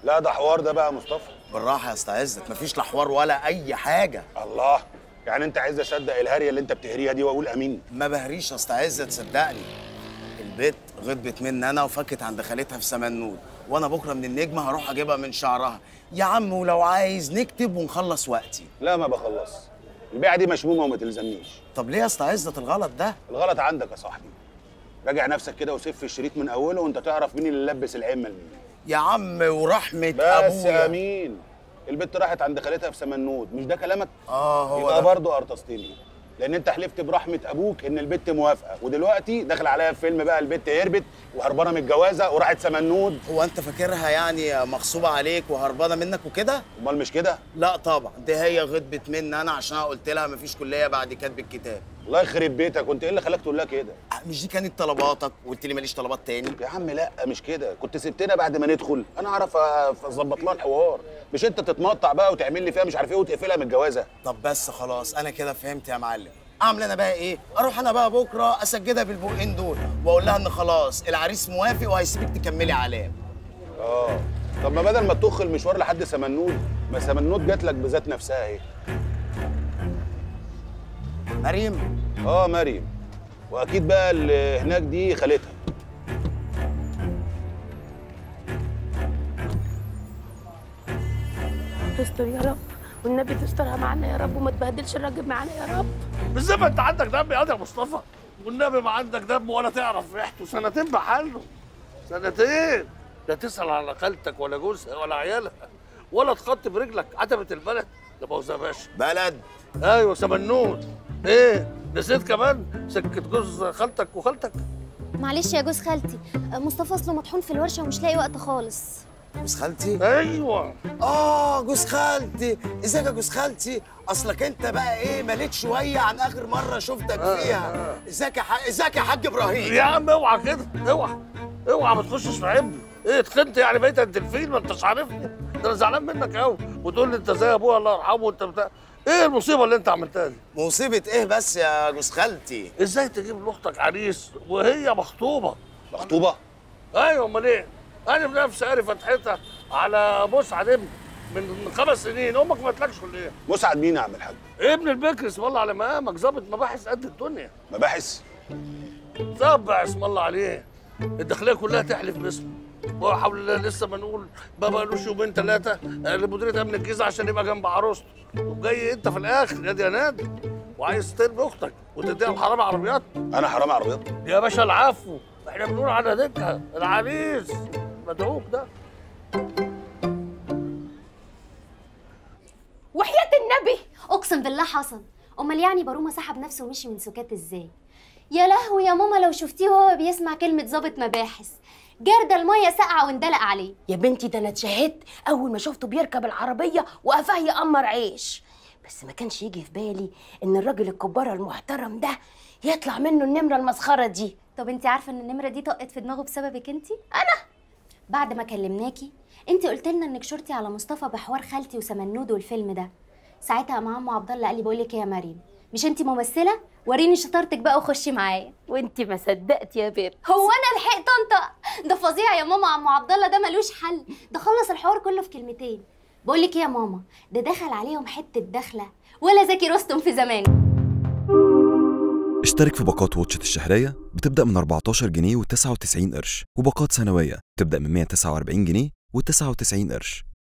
لا ده حوار ده بقى يا مصطفى بالراحه يا اسطى عزت مفيش لا حوار ولا اي حاجه الله يعني انت عايز اصدق الهريه اللي انت بتهريها دي واقول امين ما بهريش يا اسطى عزت صدقني البيت غضبت مني انا وفكت عند خالتها في سمنود وانا بكره من النجمه هروح اجيبها من شعرها يا عم ولو عايز نكتب ونخلص وقتي لا ما بخلص البيعه دي مشمومه وما تلزمنيش طب ليه يا اسطى عزت الغلط ده الغلط عندك يا صاحبي راجع نفسك كده وسف الشريط من اوله وانت تعرف مين اللي لبس العمه لمين يا عم ورحمه بس ابويا امين البت راحت عند خالتها في سمنود مش ده كلامك اه هو يبقى ده. برضه قرطستني لان انت حلفت برحمه ابوك ان البت موافقه ودلوقتي داخل عليا في فيلم بقى البت هربت وهربانه من الجوازه وراحت سمنود هو انت فاكرها يعني مغصوبه عليك وهربانه منك وكده امال مش كده لا طبعا دي هي غضبت مني انا عشان أنا قلت لها مفيش كليه بعد كتب الكتاب الله يخرب بيتك وانت ايه اللي خلاك تقول لها كده مش دي كانت طلباتك وقلت لي ماليش طلبات تاني يا عم لا مش كده كنت سبتنا بعد ما ندخل انا اعرف أ- اظبط لها الحوار مش انت تتمطع بقى وتعمل لي فيها مش عارف ايه وتقفلها من الجوازه طب بس خلاص انا كده فهمت يا معلم اعمل انا بقى ايه اروح انا بقى بكره اسجلها بالبقين دول واقول لها ان خلاص العريس موافق وهيسيبك تكملي علام اه طب ما بدل ما تطخ المشوار لحد سمنود ما سمنود جات لك بذات نفسها اهي مريم اه مريم واكيد بقى اللي هناك دي خالتها تستر يا رب والنبي تسترها معانا يا رب وما تبهدلش الراجل معانا يا رب بالذات ما انت عندك دم يا مصطفى والنبي ما عندك دم ولا تعرف ريحته سنتين بحاله سنتين لا تسأل على خالتك ولا جوزها ولا عيالها ولا تخطي برجلك عتبة البلد ده بوزة يا باشا بلد ايوه سمنون ايه نسيت كمان سكة جوز خالتك وخالتك معلش يا جوز خالتي مصطفى اصله مطحون في الورشه ومش لاقي وقت خالص جوز خالتي ايوه اه جوز خالتي ازيك يا جوز خالتي اصلك انت بقى ايه مليت شويه عن اخر مره شفتك فيها ازيك يا ح... ازيك يا حاج ابراهيم يا عم اوعى كده اوعى اوعى ما تخشش في عبني ايه اتخنت يعني بقيت انت الفيل ما انتش عارفني ده انا زعلان منك قوي وتقول لي انت زي ابويا الله يرحمه وانت بتاع ايه المصيبه اللي انت عملتها دي مصيبه ايه بس يا جوز خالتي ازاي تجيب لاختك عريس وهي مخطوبه مخطوبه ايوه امال ايه انا بنفسي قاري فتحتها على مسعد ابني من خمس سنين امك ما قالتلكش ولا ايه مسعد مين يا عم الحاج ابن البكر اسم الله على مقامك ظابط مباحث قد الدنيا مباحث تبع اسم الله عليه الداخليه كلها تحلف باسمه وهو حول الله لسه ما نقول ما بقالوش يومين ثلاثه لمديريه امن الجيزه عشان يبقى جنب عروسته وجاي انت في الاخر يا دي يا نادي وعايز ترمي اختك وتديها لحرامي عربيات انا حرامي عربيات يا باشا العفو احنا بنقول على دكها العريس مدعوك ده وحياه النبي اقسم بالله حصل امال يعني بارومه سحب نفسه ومشي من سكات ازاي يا لهوي يا ماما لو شفتيه وهو بيسمع كلمه ظابط مباحث جرد الميه ساقعه واندلق عليه يا بنتي ده انا اتشهدت اول ما شفته بيركب العربيه وقفاه يقمر عيش بس ما كانش يجي في بالي ان الراجل الكبارة المحترم ده يطلع منه النمره المسخره دي طب انت عارفه ان النمره دي طقت في دماغه بسببك انت انا بعد ما كلمناكي انت قلت لنا انك شرتي على مصطفى بحوار خالتي وسمنود والفيلم ده ساعتها قام عمو عبد الله قال لي بقول لك ايه يا مريم مش انت ممثله وريني شطارتك بقى وخشي معايا وانت ما صدقت يا بيت هو انا لحقت انطق ده فظيع يا ماما عمو عبد الله ده ملوش حل ده خلص الحوار كله في كلمتين بقول لك ايه يا ماما ده دخل عليهم حته دخله ولا زكي رستم في زمان اشترك في باقات واتشت الشهرية بتبدأ من 14 جنيه و99 قرش وباقات سنوية بتبدأ من 149 جنيه و99 قرش